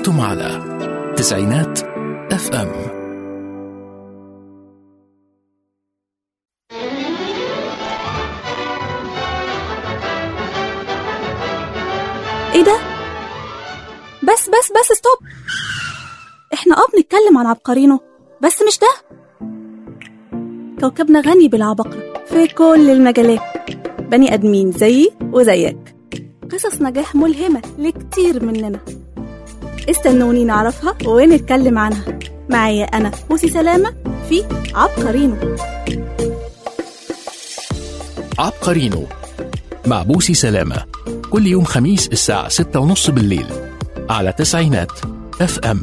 أنتم على تسعينات اف ام ايه ده بس بس بس ستوب احنا اه بنتكلم عن عبقرينه بس مش ده كوكبنا غني بالعبقرة في كل المجالات بني ادمين زيي وزيك قصص نجاح ملهمة لكتير مننا استنوني نعرفها ونتكلم عنها معايا انا بوسي سلامة في عبقرينه عبقرينو مع بوسي سلامة كل يوم خميس الساعة ستة ونص بالليل على تسعينات اف ام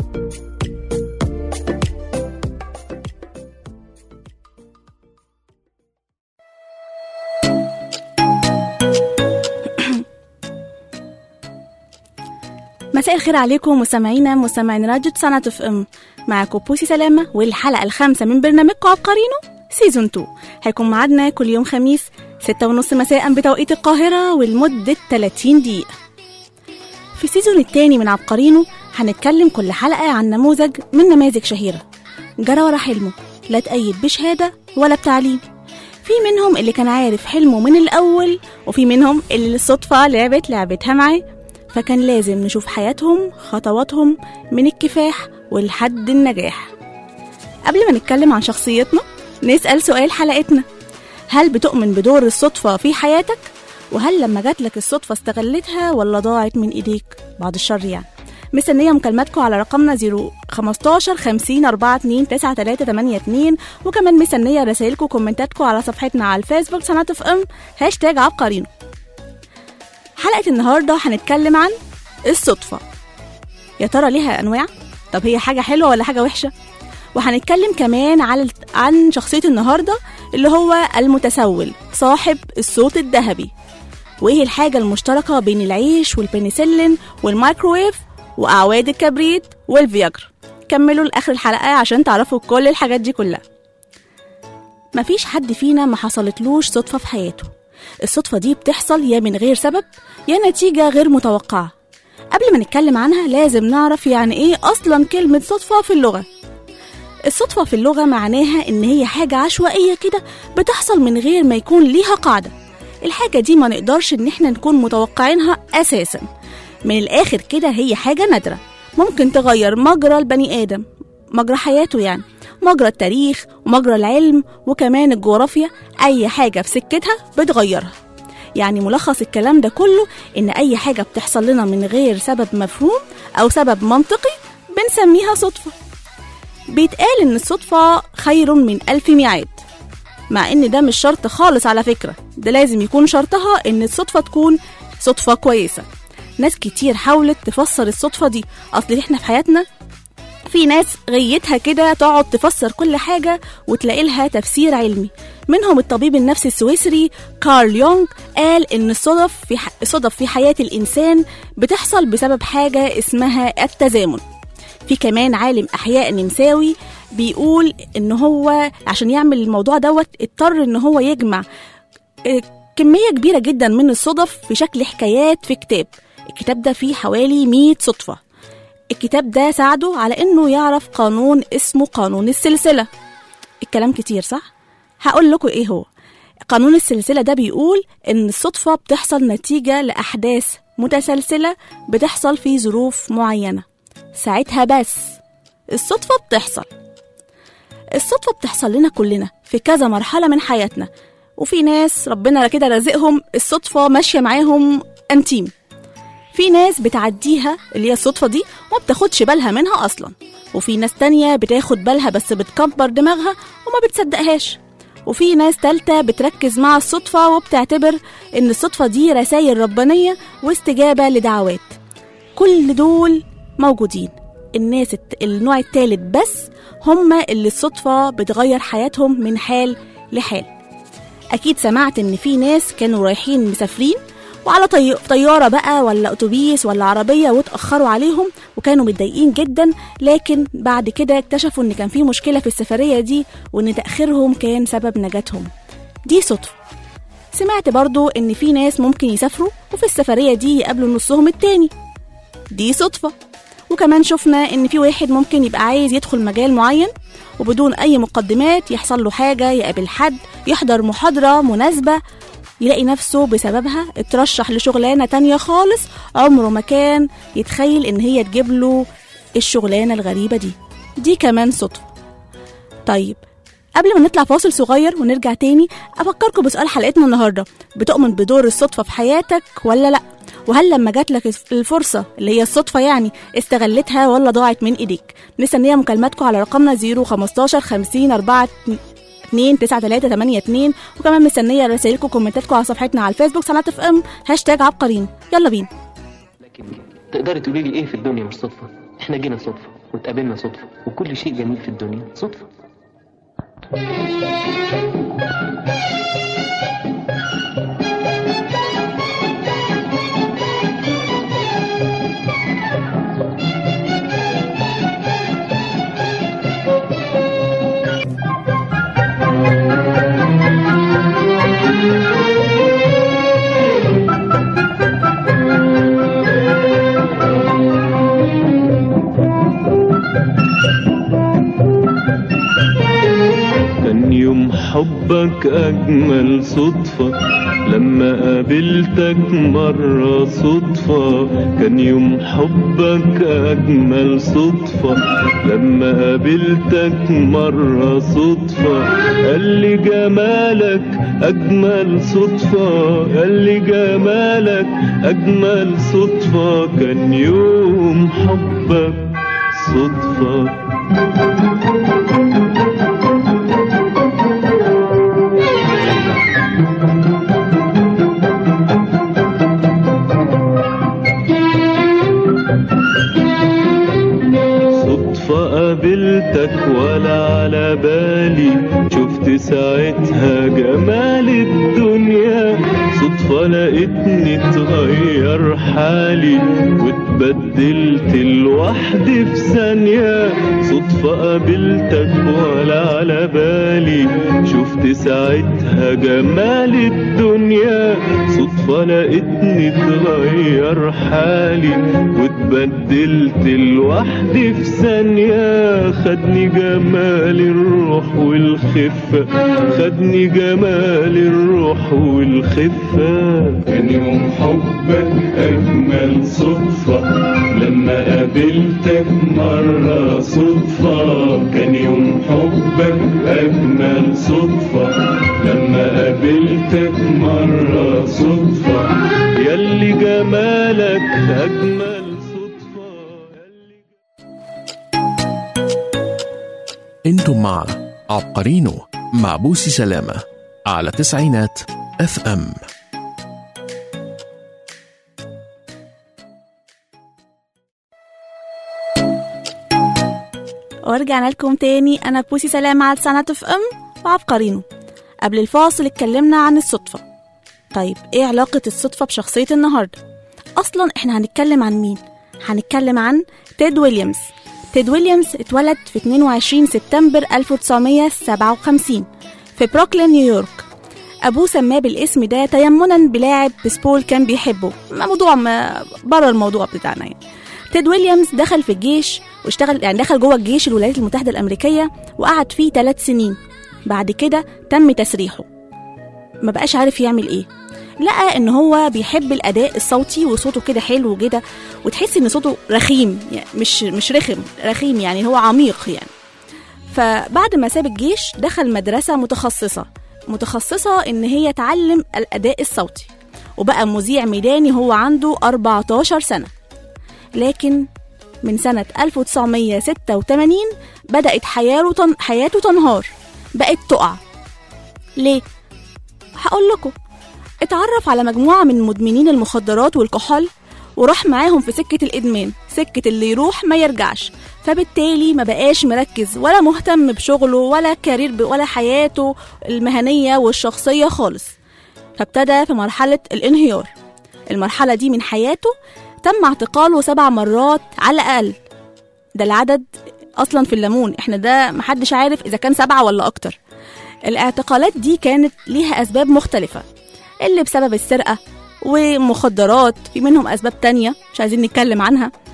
مساء الخير عليكم مستمعينا مستمعين راديو تسعة اف ام معاكم بوسي سلامة والحلقة الخامسة من برنامجكم عبقرينو سيزون 2 هيكون ميعادنا كل يوم خميس ستة ونص مساء بتوقيت القاهرة ولمدة 30 دقيقة في السيزون التاني من عبقرينو هنتكلم كل حلقة عن نموذج من نماذج شهيرة جرى ورا حلمه لا تأيد بشهادة ولا بتعليم في منهم اللي كان عارف حلمه من الأول وفي منهم اللي الصدفة لعبت لعبتها معاه فكان لازم نشوف حياتهم خطواتهم من الكفاح ولحد النجاح قبل ما نتكلم عن شخصيتنا نسأل سؤال حلقتنا هل بتؤمن بدور الصدفة في حياتك؟ وهل لما جات لك الصدفة استغلتها ولا ضاعت من إيديك؟ بعد الشر يعني مستنية مكالماتكم على رقمنا 015 50 42 9382 وكمان مستنية رسائلكم وكومنتاتكم على صفحتنا على الفيسبوك سنة اف ام هاشتاج عبقرينو حلقة النهاردة هنتكلم عن الصدفة يا ترى ليها أنواع؟ طب هي حاجة حلوة ولا حاجة وحشة؟ وهنتكلم كمان على عن شخصية النهاردة اللي هو المتسول صاحب الصوت الذهبي وإيه الحاجة المشتركة بين العيش والبنسلين والمايكرويف وأعواد الكبريت والفياجرا كملوا لآخر الحلقة عشان تعرفوا كل الحاجات دي كلها مفيش حد فينا ما حصلتلوش صدفة في حياته الصدفة دي بتحصل يا من غير سبب يا نتيجة غير متوقعة قبل ما نتكلم عنها لازم نعرف يعني ايه أصلا كلمة صدفة في اللغة الصدفة في اللغة معناها إن هي حاجة عشوائية كده بتحصل من غير ما يكون ليها قاعدة الحاجة دي ما نقدرش إن احنا نكون متوقعينها أساسا من الآخر كده هي حاجة نادرة ممكن تغير مجرى البني آدم مجرى حياته يعني مجرى التاريخ ومجرى العلم وكمان الجغرافيا أي حاجة في سكتها بتغيرها يعني ملخص الكلام ده كله إن أي حاجة بتحصل لنا من غير سبب مفهوم أو سبب منطقي بنسميها صدفة بيتقال إن الصدفة خير من ألف ميعاد مع إن ده مش شرط خالص على فكرة ده لازم يكون شرطها إن الصدفة تكون صدفة كويسة ناس كتير حاولت تفسر الصدفة دي أصل إحنا في حياتنا في ناس غيتها كده تقعد تفسر كل حاجة وتلاقي لها تفسير علمي منهم الطبيب النفسي السويسري كارل يونغ قال إن الصدف في ح... الصدف في حياة الإنسان بتحصل بسبب حاجة اسمها التزامن في كمان عالم أحياء نمساوي بيقول إن هو عشان يعمل الموضوع دوت اضطر إن هو يجمع آه، كمية كبيرة جدا من الصدف في شكل حكايات في كتاب الكتاب ده فيه حوالي 100 صدفة الكتاب ده ساعده على انه يعرف قانون اسمه قانون السلسلة الكلام كتير صح؟ هقول لكم ايه هو قانون السلسلة ده بيقول ان الصدفة بتحصل نتيجة لأحداث متسلسلة بتحصل في ظروف معينة ساعتها بس الصدفة بتحصل الصدفة بتحصل لنا كلنا في كذا مرحلة من حياتنا وفي ناس ربنا كده رازقهم الصدفة ماشية معاهم أنتيم في ناس بتعديها اللي هي الصدفة دي وما بتاخدش بالها منها أصلا وفي ناس تانية بتاخد بالها بس بتكبر دماغها وما بتصدقهاش وفي ناس تالتة بتركز مع الصدفة وبتعتبر إن الصدفة دي رسائل ربانية واستجابة لدعوات كل دول موجودين الناس الت- النوع التالت بس هم اللي الصدفة بتغير حياتهم من حال لحال أكيد سمعت إن في ناس كانوا رايحين مسافرين وعلى طي... طيارة بقى ولا أتوبيس ولا عربية واتأخروا عليهم وكانوا متضايقين جدا لكن بعد كده اكتشفوا إن كان في مشكلة في السفرية دي وإن تأخيرهم كان سبب نجاتهم دي صدفة سمعت برضو إن في ناس ممكن يسافروا وفي السفرية دي يقابلوا نصهم التاني دي صدفة وكمان شفنا ان في واحد ممكن يبقى عايز يدخل مجال معين وبدون اي مقدمات يحصل له حاجه يقابل حد يحضر محاضره مناسبه يلاقي نفسه بسببها اترشح لشغلانه تانية خالص عمره ما كان يتخيل ان هي تجيب له الشغلانه الغريبه دي دي كمان صدفه طيب قبل ما نطلع فاصل صغير ونرجع تاني افكركم بسؤال حلقتنا النهارده بتؤمن بدور الصدفه في حياتك ولا لا وهل لما جات لك الفرصة اللي هي الصدفة يعني استغلتها ولا ضاعت من ايديك مستنية مكالماتكم على رقمنا 015 50 4 2 9 3 8 2 وكمان مستنية رسائلكم وكومنتاتكم على صفحتنا على الفيسبوك صناعة اف ام هاشتاج عبقرين يلا بينا لكن تقدري تقولي لي ايه في الدنيا مش صدفة احنا جينا صدفة واتقابلنا صدفة وكل شيء جميل في الدنيا صدفة كان يوم حبك أجمل صدفة لما قابلتك مرة صدفة كان يوم حبك أجمل صدفة لما قابلتك مرة صدفة قال لي جمالك أجمل صدفة قال لي جمالك أجمل صدفة كان يوم حبك صدفة صدفة قابلتك ولا على بالي شفت ساعتها جمال الدنيا صدفة لقيتني اتغير حالي واتبدلت لوحدي في ثانية صدفة قابلتك ولا على بالي شفت ساعتها جمال الدنيا صدفة لقيتني اتغير حالي واتبدلت لوحدي في ثانية خدني جمال الروح والخفة خدني جمال الروح والخفة كان يوم حبك أجمل صدفة لما قابلتك مرة صدفة كان يوم حبك أجمل صدفة لما قابلتك مرة صدفة ياللي جمالك أجمل صدفة ياللي انتم مع عبقرينو مع بوسي سلامة على تسعينات اف ام ورجعنا لكم تاني انا بوسي سلام على صناعة اف ام وعبقرينو قبل الفاصل اتكلمنا عن الصدفة طيب ايه علاقة الصدفة بشخصية النهاردة اصلا احنا هنتكلم عن مين هنتكلم عن تيد ويليامز تيد ويليامز اتولد في 22 سبتمبر 1957 في بروكلين نيويورك ابوه سماه بالاسم ده تيمنا بلاعب بيسبول كان بيحبه موضوع ما بره الموضوع بتاعنا يعني تيد ويليامز دخل في الجيش واشتغل يعني دخل جوه الجيش الولايات المتحدة الأمريكية وقعد فيه ثلاث سنين بعد كده تم تسريحه ما بقاش عارف يعمل ايه لقى ان هو بيحب الاداء الصوتي وصوته كده حلو كده وتحس ان صوته رخيم يعني مش مش رخم رخيم يعني هو عميق يعني فبعد ما ساب الجيش دخل مدرسة متخصصة متخصصة ان هي تعلم الاداء الصوتي وبقى مذيع ميداني هو عنده 14 سنة لكن من سنة 1986 بدأت حياته تن... حياته تنهار بقت تقع ليه؟ هقول لكم اتعرف على مجموعة من مدمنين المخدرات والكحول وراح معاهم في سكة الإدمان سكة اللي يروح ما يرجعش فبالتالي ما بقاش مركز ولا مهتم بشغله ولا كارير ب... ولا حياته المهنية والشخصية خالص فابتدى في مرحلة الانهيار المرحلة دي من حياته تم اعتقاله سبع مرات على الأقل ده العدد أصلا في الليمون احنا ده محدش عارف إذا كان سبعة ولا أكتر الاعتقالات دي كانت ليها أسباب مختلفة اللي بسبب السرقة ومخدرات في منهم أسباب تانية مش عايزين نتكلم عنها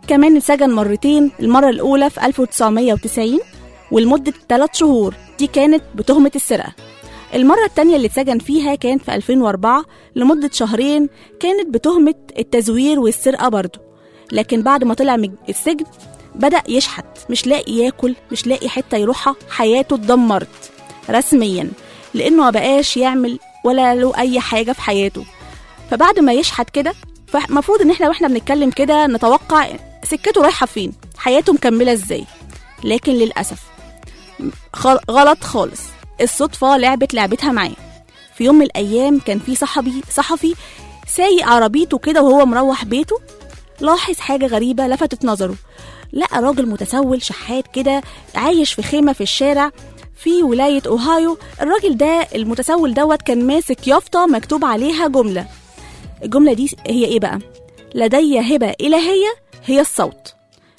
كمان اتسجن مرتين المرة الأولى في 1990 ولمدة 3 شهور دي كانت بتهمة السرقة المرة التانية اللي اتسجن فيها كانت في 2004 لمدة شهرين كانت بتهمة التزوير والسرقة برضه لكن بعد ما طلع من السجن بدأ يشحت مش لاقي ياكل مش لاقي حتة يروحها حياته اتدمرت رسميا لأنه ما بقاش يعمل ولا له أي حاجة في حياته فبعد ما يشحت كده فالمفروض ان احنا واحنا بنتكلم كده نتوقع سكته رايحه فين حياته مكمله ازاي لكن للاسف خل- غلط خالص الصدفه لعبت لعبتها معاه في يوم من الايام كان في صحفي صحفي سايق عربيته كده وهو مروح بيته لاحظ حاجه غريبه لفتت نظره لقى راجل متسول شحات كده عايش في خيمه في الشارع في ولايه اوهايو الراجل ده المتسول دوت كان ماسك يافطه مكتوب عليها جمله الجملة دي هي إيه بقى؟ لدي هبة إلهية هي الصوت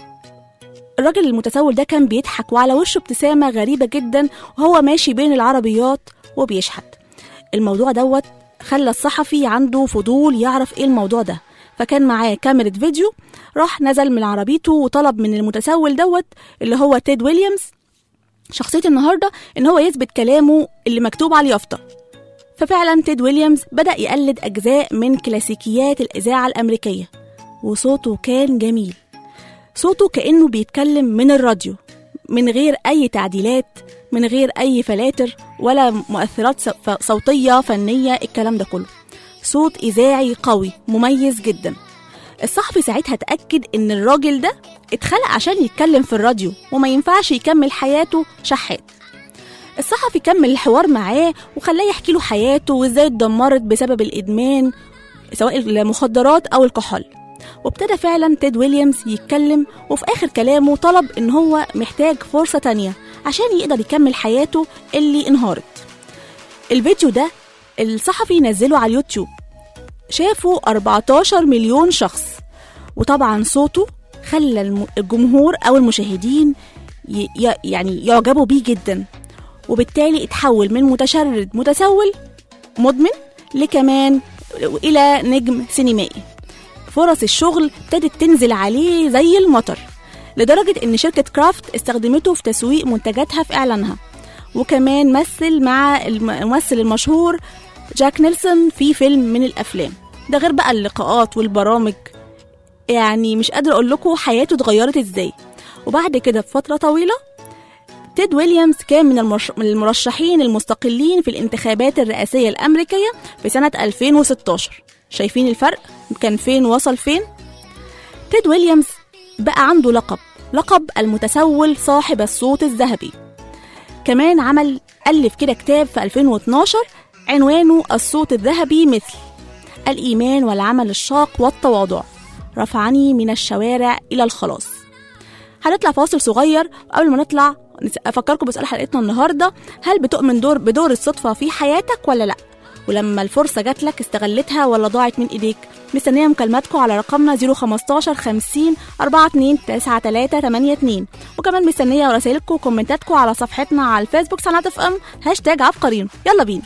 الراجل المتسول ده كان بيضحك وعلى وشه ابتسامة غريبة جدا وهو ماشي بين العربيات وبيشحت الموضوع دوت خلى الصحفي عنده فضول يعرف ايه الموضوع ده فكان معاه كاميرا فيديو راح نزل من عربيته وطلب من المتسول دوت اللي هو تيد ويليامز شخصية النهاردة ان هو يثبت كلامه اللي مكتوب على اليافطة ففعلا تيد ويليامز بدأ يقلد أجزاء من كلاسيكيات الإذاعة الأمريكية وصوته كان جميل صوته كأنه بيتكلم من الراديو من غير أي تعديلات من غير أي فلاتر ولا مؤثرات ص- ف- صوتية فنية الكلام ده كله صوت إذاعي قوي مميز جدا الصحفي ساعتها اتأكد إن الراجل ده اتخلق عشان يتكلم في الراديو وما ينفعش يكمل حياته شحات الصحفي كمل الحوار معاه وخلاه يحكي له حياته وازاي اتدمرت بسبب الادمان سواء المخدرات او الكحول وابتدى فعلا تيد ويليامز يتكلم وفي اخر كلامه طلب ان هو محتاج فرصة تانية عشان يقدر يكمل حياته اللي انهارت الفيديو ده الصحفي نزله على اليوتيوب شافه 14 مليون شخص وطبعا صوته خلى الم- الجمهور او المشاهدين ي- ي- يعني يعجبوا بيه جدا وبالتالي اتحول من متشرد متسول مدمن لكمان إلى نجم سينمائي فرص الشغل ابتدت تنزل عليه زي المطر لدرجة إن شركة كرافت استخدمته في تسويق منتجاتها في إعلانها وكمان مثل مع الممثل المشهور جاك نيلسون في فيلم من الأفلام ده غير بقى اللقاءات والبرامج يعني مش قادرة أقول لكم حياته اتغيرت إزاي وبعد كده بفترة طويلة تيد ويليامز كان من المرش- من المرشحين المستقلين في الانتخابات الرئاسية الأمريكية في سنة 2016 شايفين الفرق كان فين وصل فين تيد ويليامز بقى عنده لقب لقب المتسول صاحب الصوت الذهبي كمان عمل ألف كده كتاب في 2012 عنوانه الصوت الذهبي مثل الإيمان والعمل الشاق والتواضع رفعني من الشوارع إلى الخلاص هنطلع فاصل صغير قبل ما نطلع نس- افكركم بسؤال حلقتنا النهارده هل بتؤمن دور بدور الصدفه في حياتك ولا لا ولما الفرصه جات لك استغلتها ولا ضاعت من ايديك مستنيه مكالماتكم على رقمنا 015 50 42 93 82 وكمان مستنيه رسائلكم وكومنتاتكم على صفحتنا على الفيسبوك صناعه اف ام هاشتاج عبقريين يلا بينا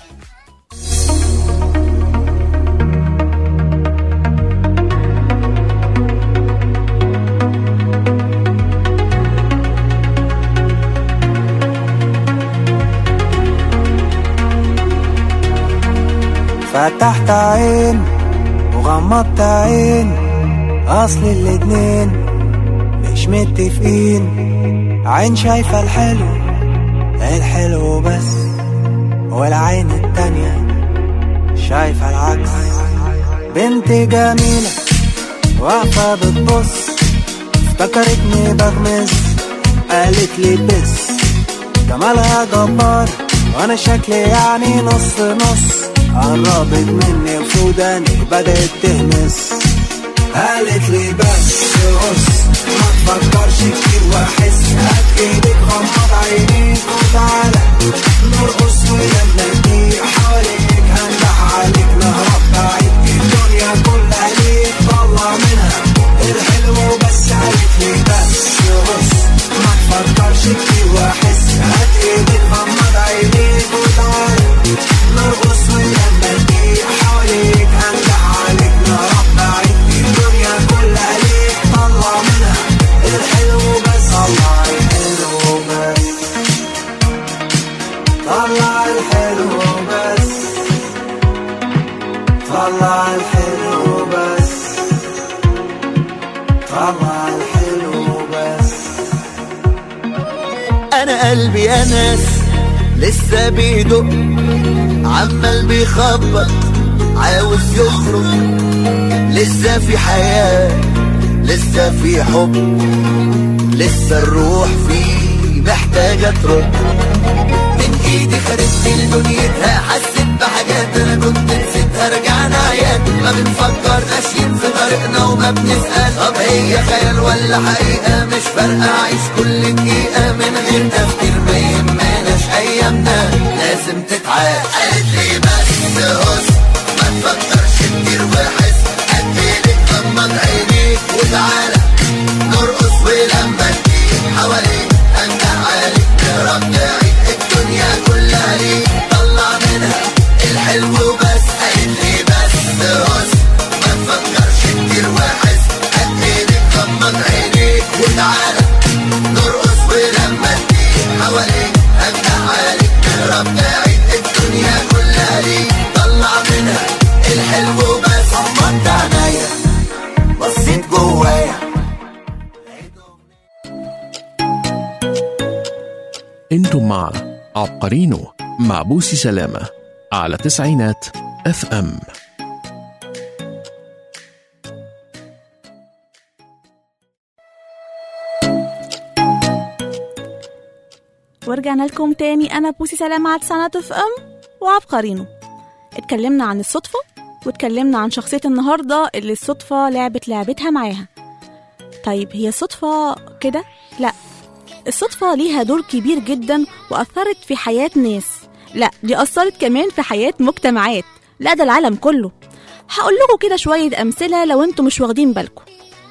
فتحت عين وغمضت عين اصل الاتنين مش متفقين عين شايفة الحلو الحلو بس والعين التانية شايفة العكس بنت جميلة واقفة بتبص افتكرتني بغمز قالت لي بس جمالها جبار وانا شكلي يعني نص نص قربت مني وسوداني بدأت تهمس قالت لي بس بص ما تفكرش كتير واحس هات ايدك غمض عينيك وتعالى نرقص ولما نضيق حواليك هندح عليك نهرب بعيد الدنيا كلها ليك طلع منها الحلو بس قالت لي بس بص ما تفكرش كتير واحس هات ايدك غمض عينيك وتعالى نرقص ولما نضيق حواليك هندح عليك نهرب بعيد الدنيا طلع الحلو بس انا قلبي يا ناس لسه بيدق عمال بيخبط عاوز يخرج لسه في حياة لسه في حب لسه الروح فيه محتاجة ترد من ايدي خدت لدنيتها حسيت بحاجات انا كنت نسيتها رجعنا عيان ما بنفكر ماشيين في طريقنا وما بنسأل طب هي خيال ولا حقيقة مش فارقة عايش كل دقيقة من غير تفكير ما يهمناش ايامنا لازم تتعاد قالت لي بس هس ما تفكرش كتير وحس قد ايدك غمض عينيك وتعالى نرقص ولما تجيب حواليك انجح عليك نهرب نعيد الدنيا كلها ليك طلع منها الحلو بس قالت لي بس هس ما تفكرش كتير وحس قد ايدك غمض عينيك وتعالى نرقص ولما تجيب حواليك انجح عليك نهرب نعيد الدنيا كلها ليك طلع منها الحلو بس غمضت عينيا بصيت جوايا انتم مع عبقرينو مع بوسي سلامة على تسعينات اف ام ورجعنا لكم تاني انا بوسي سلامة على تسعينات اف ام وعبقرينو اتكلمنا عن الصدفة واتكلمنا عن شخصية النهاردة اللي الصدفة لعبت لعبتها معاها طيب هي الصدفة كده؟ لا الصدفة ليها دور كبير جدا وأثرت في حياة ناس لا دي أثرت كمان في حياة مجتمعات لا ده العالم كله هقول لكم كده شوية أمثلة لو انتم مش واخدين بالكم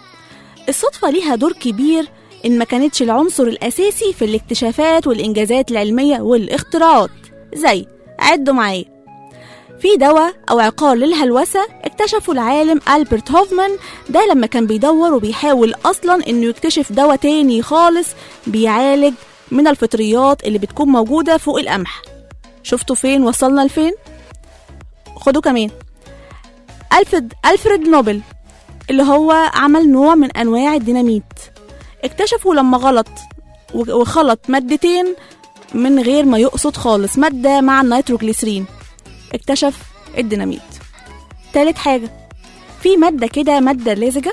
الصدفة ليها دور كبير إن ما كانتش العنصر الأساسي في الاكتشافات والإنجازات العلمية والاختراعات زي عدوا معايا في دواء أو عقار للهلوسة اكتشفه العالم ألبرت هوفمان ده لما كان بيدور وبيحاول أصلا إنه يكتشف دواء تاني خالص بيعالج من الفطريات اللي بتكون موجودة فوق القمح شفتوا فين وصلنا لفين؟ خدوا كمان ألفريد ألفريد نوبل اللي هو عمل نوع من أنواع الديناميت اكتشفوا لما غلط وخلط مادتين من غير ما يقصد خالص مادة مع النيتروجليسرين اكتشف الديناميت تالت حاجة في مادة كده مادة لزجة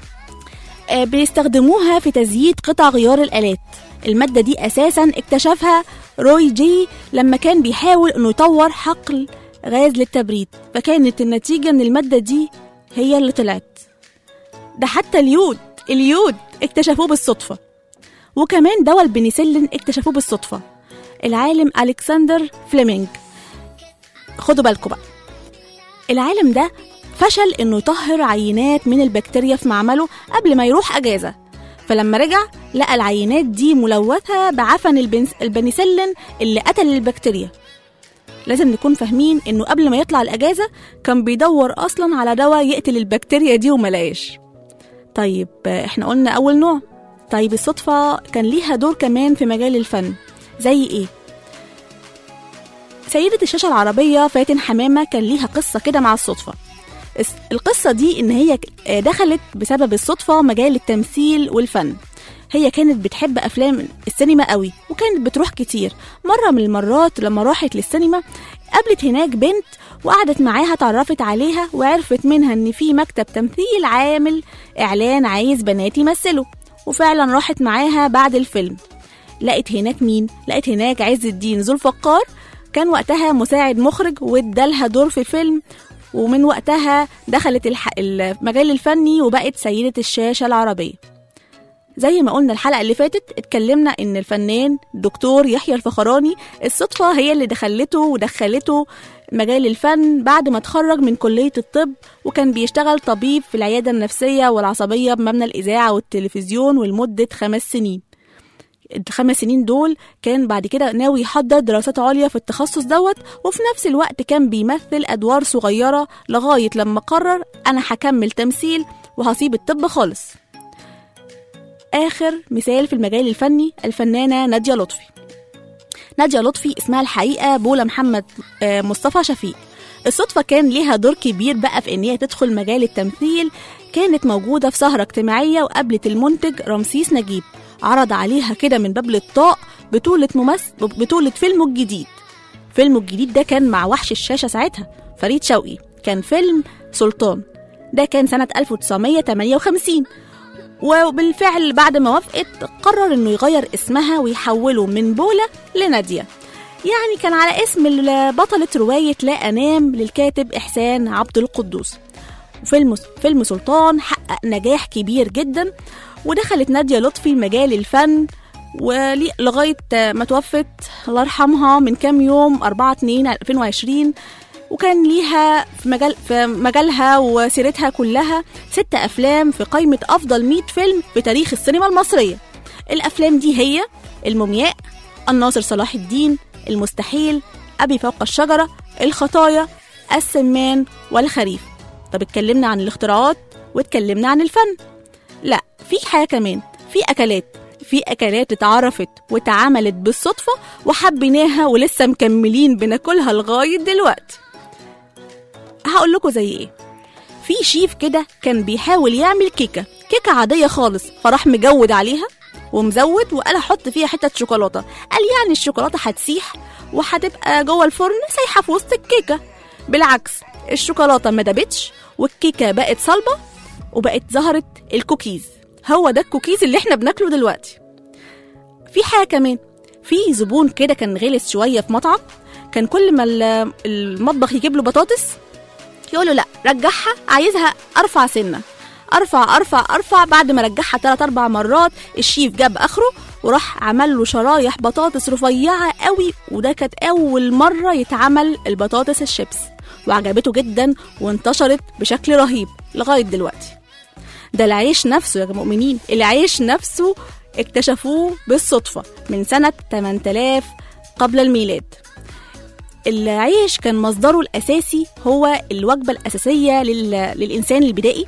آه، بيستخدموها في تزييت قطع غيار الآلات المادة دي أساسا اكتشفها روي جي لما كان بيحاول انه يطور حقل غاز للتبريد فكانت النتيجة ان المادة دي هي اللي طلعت ده حتى اليود اليود اكتشفوه بالصدفة وكمان دواء البنسلين اكتشفوه بالصدفة العالم ألكسندر فليمنج خدوا بالكم بقى العالم ده فشل انه يطهر عينات من البكتيريا في معمله قبل ما يروح اجازه فلما رجع لقى العينات دي ملوثه بعفن البنس- البنسلين اللي قتل البكتيريا لازم نكون فاهمين انه قبل ما يطلع الاجازه كان بيدور اصلا على دواء يقتل البكتيريا دي وملاقاش طيب آه، احنا قلنا اول نوع طيب الصدفه كان ليها دور كمان في مجال الفن زي ايه سيدة الشاشة العربية فاتن حمامة كان ليها قصة كده مع الصدفة الس- القصة دي إن هي ك- آه، دخلت بسبب الصدفة مجال التمثيل والفن هي كانت بتحب أفلام السينما قوي وكانت بتروح كتير مرة من المرات لما راحت للسينما قابلت هناك بنت وقعدت معاها اتعرفت عليها وعرفت منها إن في مكتب تمثيل عامل إعلان عايز بنات يمثلوا وفعلا راحت معاها بعد الفيلم لقت هناك مين؟ لقت هناك عز الدين ذو الفقار كان وقتها مساعد مخرج وادالها دور في فيلم ومن وقتها دخلت الح... المجال الفني وبقت سيدة الشاشة العربية زي ما قلنا الحلقة اللي فاتت اتكلمنا ان الفنان دكتور يحيى الفخراني الصدفة هي اللي دخلته ودخلته مجال الفن بعد ما اتخرج من كلية الطب وكان بيشتغل طبيب في العيادة النفسية والعصبية بمبنى الإذاعة والتلفزيون ولمدة خمس سنين الخمس سنين دول كان بعد كده ناوي يحضر دراسات عليا في التخصص دوت وفي نفس الوقت كان بيمثل أدوار صغيرة لغاية لما قرر أنا هكمل تمثيل وهسيب الطب خالص آخر مثال في المجال الفني الفنانة نادية لطفي نادية لطفي اسمها الحقيقة بولا محمد آه، مصطفى شفيق الصدفة كان ليها دور كبير بقى في إن هي تدخل مجال التمثيل كانت موجودة في سهرة اجتماعية وقابلت المنتج رمسيس نجيب عرض عليها كده من باب للطاق بطولة ممثل بطولة فيلمه الجديد فيلمه الجديد ده كان مع وحش الشاشة ساعتها فريد شوقي كان فيلم سلطان ده كان سنة 1958 وبالفعل بعد ما وافقت قرر انه يغير اسمها ويحوله من بولا لنادية يعني كان على اسم ال- بطلة رواية لا أنام للكاتب إحسان عبد القدوس وفيلم فيلم سلطان حقق نجاح كبير جدا ودخلت نادية لطفي مجال الفن ولغاية ما توفت الله يرحمها من كام يوم 4 2 2020 وكان ليها في مجال في مجالها وسيرتها كلها ست أفلام في قائمة أفضل 100 فيلم في تاريخ السينما المصرية الأفلام دي هي المومياء الناصر صلاح الدين المستحيل أبي فوق الشجرة الخطايا السمان والخريف طب اتكلمنا عن الاختراعات واتكلمنا عن الفن لا في حاجة كمان في أكلات في أكلات اتعرفت واتعملت بالصدفة وحبيناها ولسه مكملين بناكلها لغاية دلوقتي هقول لكم زي ايه في شيف كده كان بيحاول يعمل كيكة كيكة عادية خالص فراح مجود عليها ومزود وقال احط فيها حتة شوكولاتة قال يعني الشوكولاتة هتسيح وهتبقى جوه الفرن سايحة في وسط الكيكة بالعكس الشوكولاتة ما دابتش والكيكة بقت صلبة وبقت ظهرت الكوكيز هو ده الكوكيز اللي احنا بناكله دلوقتي في حاجة كمان في زبون كده كان غلس شوية في مطعم كان كل ما ال- المطبخ يجيب له بطاطس يقول له لا رجعها عايزها ارفع سنه ارفع ارفع ارفع بعد ما رجعها ثلاث اربع مرات الشيف جاب اخره وراح عمل له شرايح بطاطس رفيعه قوي وده كانت اول مره يتعمل البطاطس الشيبس وعجبته جدا وانتشرت بشكل رهيب لغايه دلوقتي ده العيش نفسه يا مؤمنين العيش نفسه اكتشفوه بالصدفه من سنه 8000 قبل الميلاد العيش كان مصدره الأساسي هو الوجبة الأساسية لل... للإنسان البدائي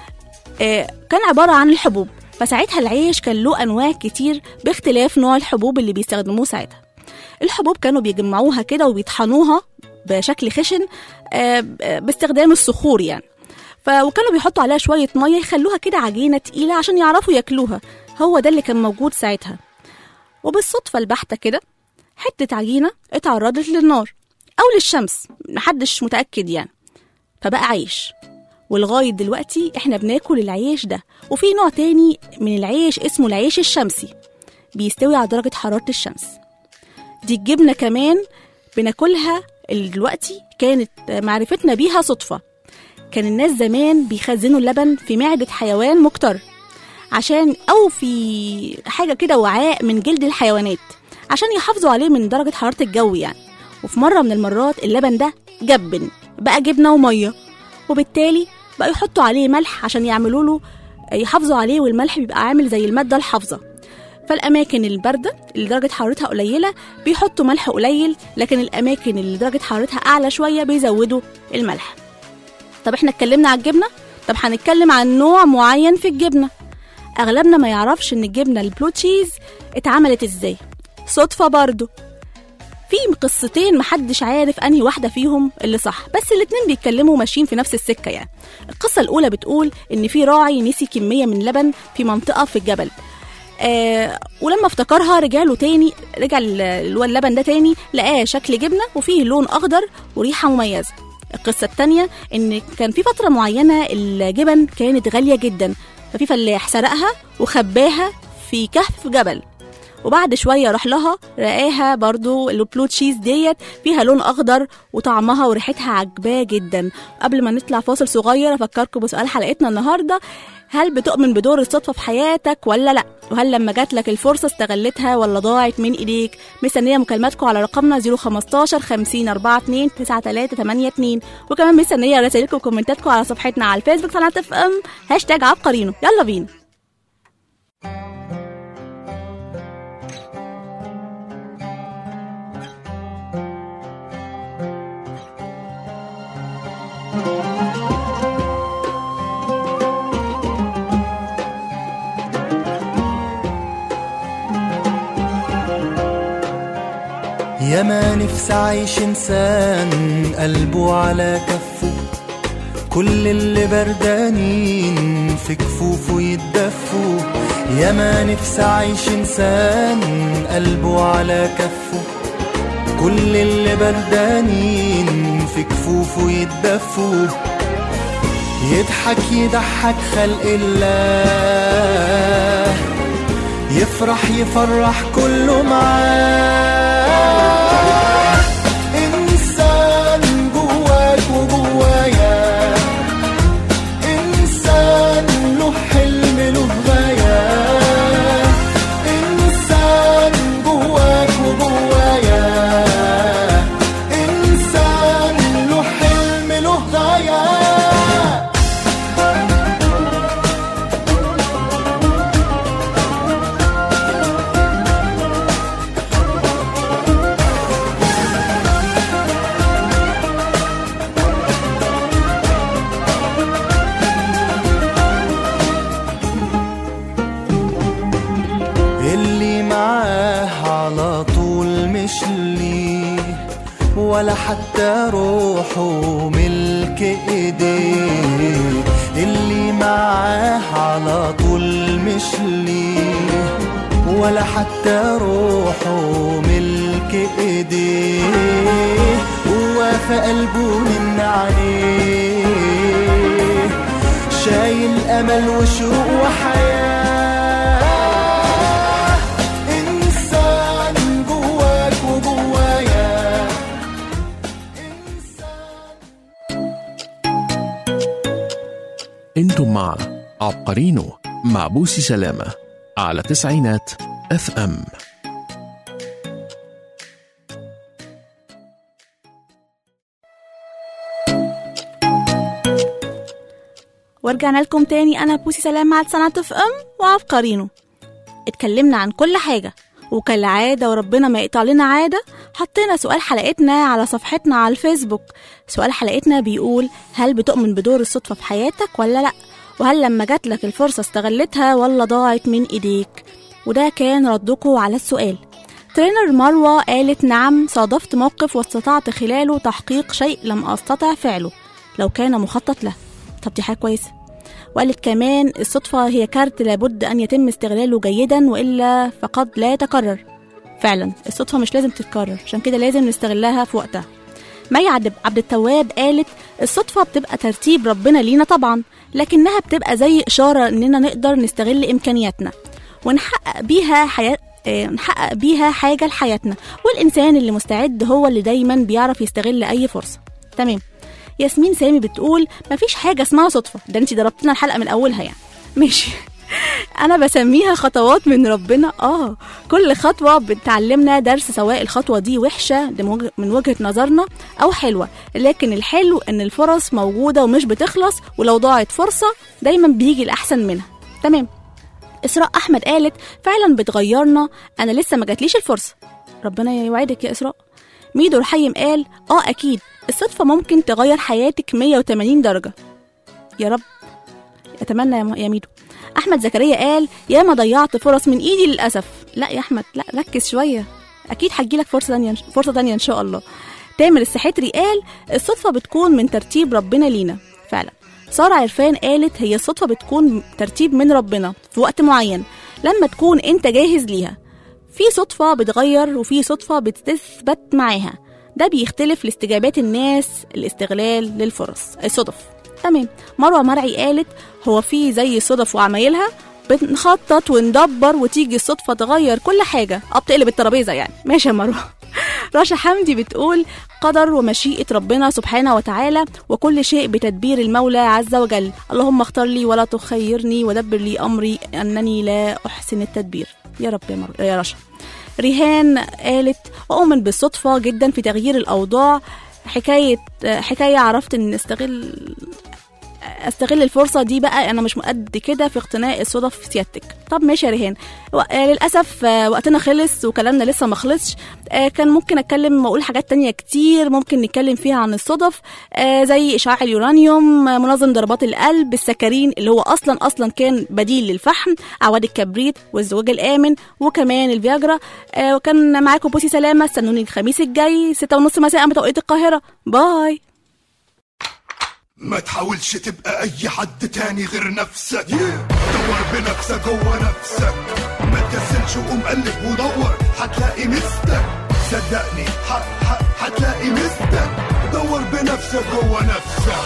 آه، كان عبارة عن الحبوب فساعتها العيش كان له أنواع كتير باختلاف نوع الحبوب اللي بيستخدموه ساعتها الحبوب كانوا بيجمعوها كده وبيطحنوها بشكل خشن آه، ب- باستخدام الصخور يعني ف... وكانوا بيحطوا عليها شوية مية يخلوها كده عجينة تقيلة عشان يعرفوا ياكلوها هو ده اللي كان موجود ساعتها وبالصدفة البحتة كده حتة عجينة اتعرضت للنار أو للشمس محدش متأكد يعني فبقى عيش ولغاية دلوقتي احنا بناكل العيش ده وفي نوع تاني من العيش اسمه العيش الشمسي بيستوي على درجة حرارة الشمس دي الجبنة كمان بناكلها اللي دلوقتي كانت معرفتنا بيها صدفة كان الناس زمان بيخزنوا اللبن في معدة حيوان مكتر عشان أو في حاجة كده وعاء من جلد الحيوانات عشان يحافظوا عليه من درجة حرارة الجو يعني وفي مرة من المرات اللبن ده جبن بقى جبنة ومية وبالتالي بقى يحطوا عليه ملح عشان يعملوا له يحافظوا عليه والملح بيبقى عامل زي المادة الحافظة فالأماكن الباردة اللي درجة حرارتها قليلة بيحطوا ملح قليل لكن الأماكن اللي درجة حرارتها أعلى شوية بيزودوا الملح طب احنا اتكلمنا على الجبنة طب هنتكلم عن نوع معين في الجبنة أغلبنا ما يعرفش إن الجبنة البلو تشيز اتعملت ازاي صدفة برضو في قصتين محدش عارف انهي واحده فيهم اللي صح بس الاتنين بيتكلموا ماشيين في نفس السكه يعني القصه الاولى بتقول ان في راعي نسي كميه من لبن في منطقه في الجبل آه ولما افتكرها رجع له تاني رجع ال- اللي هو اللبن ده تاني لقاه شكل جبنه وفيه لون اخضر وريحه مميزه القصه التانية ان كان في فتره معينه الجبن كانت غاليه جدا ففي فلاح سرقها وخباها في كهف في جبل وبعد شويه راح لها لقاها برضو البلو تشيز ديت فيها لون اخضر وطعمها وريحتها عجباه جدا قبل ما نطلع فاصل صغير افكركم بسؤال حلقتنا النهارده هل بتؤمن بدور الصدفة في حياتك ولا لا؟ وهل لما جات لك الفرصة استغلتها ولا ضاعت من ايديك؟ مستنية مكالماتكم على رقمنا 015 50 42 93 82 وكمان مستنية رسائلكم وكومنتاتكم على صفحتنا على الفيسبوك قناة اف ام هاشتاج عبقرينو يلا بينا يا ما نفسي أعيش إنسان قلبه على كفه كل اللي بردانين في كفوفه يتدفوا يا ما نفسي اعيش انسان قلبه على كفه كل اللي بردانين في كفوفه يتدفوا يضحك يضحك خلق الله يفرح يفرح كله معاه إنسان جواك وجوايا إنسان له حلم له غاية إنسان جواك وجوايا إنسان له حلم له غاية اللي معاه على طول مش ليه ولا حتى روحه ملك ايديه اللي معاه على طول مش ليه ولا حتى روحه ملك ايديه هو في قلبه من عليه شايل امل وشوق وحياه انسان جواك وجوايا انتم مع عبقرينو مع بوسي سلامة على تسعينات اف ام ورجعنا لكم تاني انا بوسي سلام مع صنعة اف ام وعبقرينو اتكلمنا عن كل حاجة وكالعادة وربنا ما يقطع لنا عادة حطينا سؤال حلقتنا على صفحتنا على الفيسبوك سؤال حلقتنا بيقول هل بتؤمن بدور الصدفة في حياتك ولا لأ وهل لما جات لك الفرصة استغلتها ولا ضاعت من ايديك وده كان ردكم على السؤال ترينر مروة قالت نعم صادفت موقف واستطعت خلاله تحقيق شيء لم أستطع فعله لو كان مخطط له طب دي حاجة كويسة وقالت كمان الصدفة هي كارت لابد أن يتم استغلاله جيدا وإلا فقد لا يتكرر فعلا الصدفة مش لازم تتكرر عشان كده لازم نستغلها في وقتها مي عبد عبد التواب قالت الصدفة بتبقى ترتيب ربنا لينا طبعا لكنها بتبقى زي إشارة إننا نقدر نستغل إمكانياتنا ونحقق بيها حياة آه، نحقق بيها حاجة لحياتنا والإنسان اللي مستعد هو اللي دايما بيعرف يستغل أي فرصة تمام ياسمين سامي بتقول مفيش حاجة اسمها صدفة ده انت ضربتنا الحلقة من أولها يعني ماشي أنا بسميها خطوات من ربنا آه كل خطوة بتعلمنا درس سواء الخطوة دي وحشة ده من وجه- من وجهة نظرنا أو حلوة لكن الحلو إن الفرص موجودة ومش بتخلص ولو ضاعت فرصة دايما بيجي الأحسن منها تمام إسراء أحمد قالت فعلا بتغيرنا أنا لسه ما جاتليش الفرصة ربنا يوعدك يا إسراء ميدو الحيم قال اه اكيد الصدفة ممكن تغير حياتك 180 درجة يا رب اتمنى يا م- يا ميدو احمد زكريا قال يا ما ضيعت فرص من ايدي للاسف لا يا احمد لا ركز شوية اكيد هتجيلك فرصة تانية فرصة تانية ان شاء الله تامر السحتري قال الصدفة بتكون من ترتيب ربنا لينا فعلا سارة عرفان قالت هي الصدفة بتكون ترتيب من ربنا في وقت معين لما تكون انت جاهز ليها في صدفة بتغير وفي صدفة بتثبت معاها ده بيختلف لاستجابات الناس الاستغلال للفرص الصدف تمام مروة مرعي قالت هو في زي صدف وعمايلها بنخطط وندبر وتيجي الصدفة تغير كل حاجة اه بتقلب الترابيزة يعني ماشي يا مروة رشا حمدي بتقول قدر ومشيئة ربنا سبحانه وتعالى وكل شيء بتدبير المولى عز وجل اللهم اختار لي ولا تخيرني ودبر لي أمري أنني لا أحسن التدبير يا رب يا, مر... يا رشا ريهان قالت أؤمن بالصدفة جدا في تغيير الأوضاع حكاية حكاية عرفت إن استغل استغل الفرصه دي بقى انا مش قد كده في اقتناء الصدف في سيادتك طب ماشي يا ريهان و- آه، للاسف آه، وقتنا خلص وكلامنا لسه ما خلصش آه، كان ممكن اتكلم واقول حاجات تانية كتير ممكن نتكلم فيها عن الصدف آه، زي اشعاع اليورانيوم آه، منظم ضربات القلب السكرين اللي هو اصلا اصلا كان بديل للفحم اعواد الكبريت والزواج الامن وكمان الفياجرا آه، وكان معاكم بوسي سلامه استنوني الخميس الجاي ستة ونص مساء بتوقيت القاهره باي ما تحاولش تبقى اي حد تاني غير نفسك دور بنفسك جوه نفسك ما تكسلش وقوم قلب ودور هتلاقي مستك صدقني ح- ح- هتلاقي مستك دور بنفسك جوه نفسك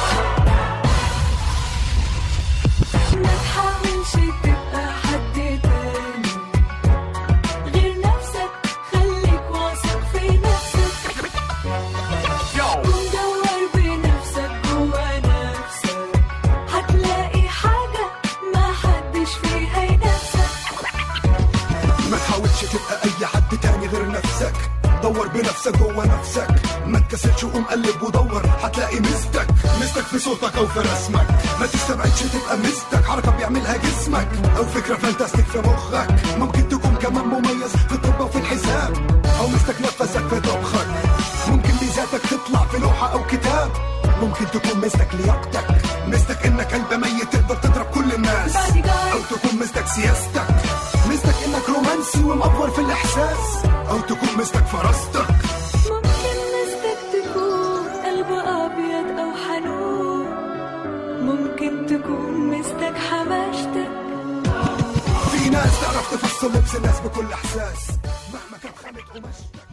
ما تحاولش تبقى حد تاني غير نفسك خليك واثق في نفسك ودور بنفسك جوا نفسك هتلاقي حاجة ما حدش فيها ينافسك ما تحاولش تبقى اي حد تاني غير نفسك دور بنفسك جوه نفسك ما تكسلش وقوم قلب ودور هتلاقي مستك مستك في صوتك او في رسمك ما تستبعدش تبقى مستك حركه بيعملها جسمك او فكره فانتاستيك في مخك ممكن تكون كمان مميز في الطب وفي الحساب او مستك نفسك في طبخك ممكن ميزاتك تطلع في لوحه او كتاب ممكن تكون مستك لياقتك مستك انك قلب ميت تقدر تضرب كل الناس Bodyguard. او تكون مستك سياستك مستك انك رومانسي ومأفور في الاحساس او تكون مستك فراستك ممكن مستك تكون قلب أبيض أو حنون ممكن تكون مستك حماشتك في ناس تعرف تفصل لبس الناس بكل احساس مهما كان خانة قماشتك